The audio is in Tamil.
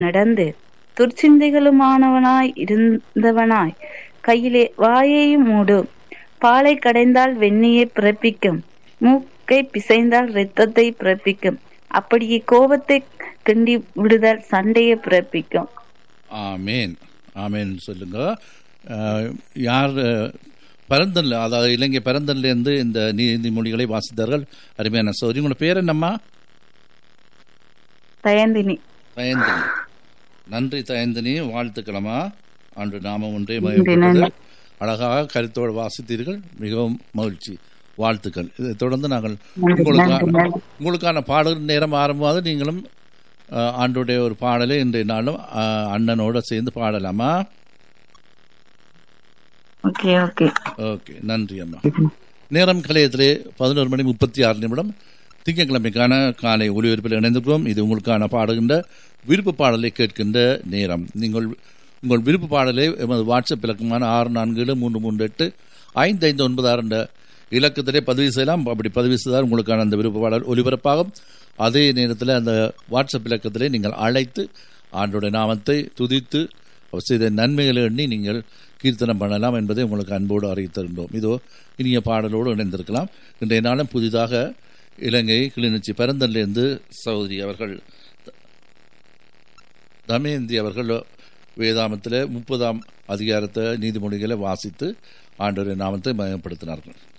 நடந்து துர்ச்சிந்தைகளுமானவனாய் இருந்தவனாய் கையிலே வாயையும் மூடும் பாலை கடைந்தால் வெண்ணெயை பிறப்பிக்கும் மூக்கை பிசைந்தால் இரத்தத்தை பிறப்பிக்கும் அப்படியே கோபத்தை கிண்டி விடுதல் சண்டையை பிறப்பிக்கும் ஆமேன் ஆமேன் சொல்லுங்க அஹ், யார் அஹ், பரந்தன்ல அதாவது இலங்கை பரந்தன்லேருந்து இந்த நீதிமொழிகளை வாசித்தார்கள் அருமையான சௌரி உங்களோட பேர் என்னம்மா தயந்தினி தயந்தினி நன்றி தயந்தினி வாழ்த்துக்களம்மா அன்று நாமம் ஒன்றே நன்றி, மயப்பட்டது நன்றி. அழகாக கருத்தோடு வாசித்தீர்கள் மிகவும் மகிழ்ச்சி வாழ்த்துக்கள் இதை தொடர்ந்து நாங்கள் நன்றி, உங்களுக்கான நன்றி, நன்றி. உங்களுக்கான பாடல் நேரம் ஆரம்பமாவது நீங்களும் அஹ், ஆண்டுடைய ஒரு பாடலை இன்றைய நாளும் அஹ், அண்ணனோட சேர்ந்து பாடலாமா ஓகே ஓகே ஓகே நன்றி அம்மா நேரம் கலையத்திலே பதினோரு மணி முப்பத்தி ஆறு நிமிடம் திங்கட்கிழமைக்கான காலை ஒளிபரப்பில் இணைந்திருக்கிறோம் இது உங்களுக்கான பாடுகின்ற விருப்ப பாடலை கேட்கின்ற நேரம் நீங்கள் உங்கள் விருப்ப பாடலை எமது வாட்ஸ்அப் இலக்கமான ஆறு நான்கு ஏழு மூன்று மூன்று எட்டு ஐந்து ஐந்து ஒன்பது ஆறு என்ற இலக்கத்திலே பதிவு செய்யலாம் அப்படி பதிவு செய்தால் உங்களுக்கான அந்த விருப்ப பாடல் ஒலிபரப்பாகும் அதே நேரத்தில் அந்த வாட்ஸ்அப் இலக்கத்திலே நீங்கள் அழைத்து ஆண்டோட நாமத்தை துதித்து அவர் செய்த நன்மைகளை எண்ணி நீங்கள் கீர்த்தனம் பண்ணலாம் என்பதை உங்களுக்கு அன்போடு அறிவித்திருந்தோம் இதோ இனிய பாடலோடு இணைந்திருக்கலாம் இன்றைய நாளும் புதிதாக இலங்கை கிளிநொச்சி பரந்தன்லேருந்து சகோதரி அவர்கள் தமயந்தி அவர்கள் வேதாமத்தில் முப்பதாம் அதிகாரத்தை நீதிமொழிகளை வாசித்து ஆண்டவரின் நாமத்தை மயப்படுத்தினார்கள்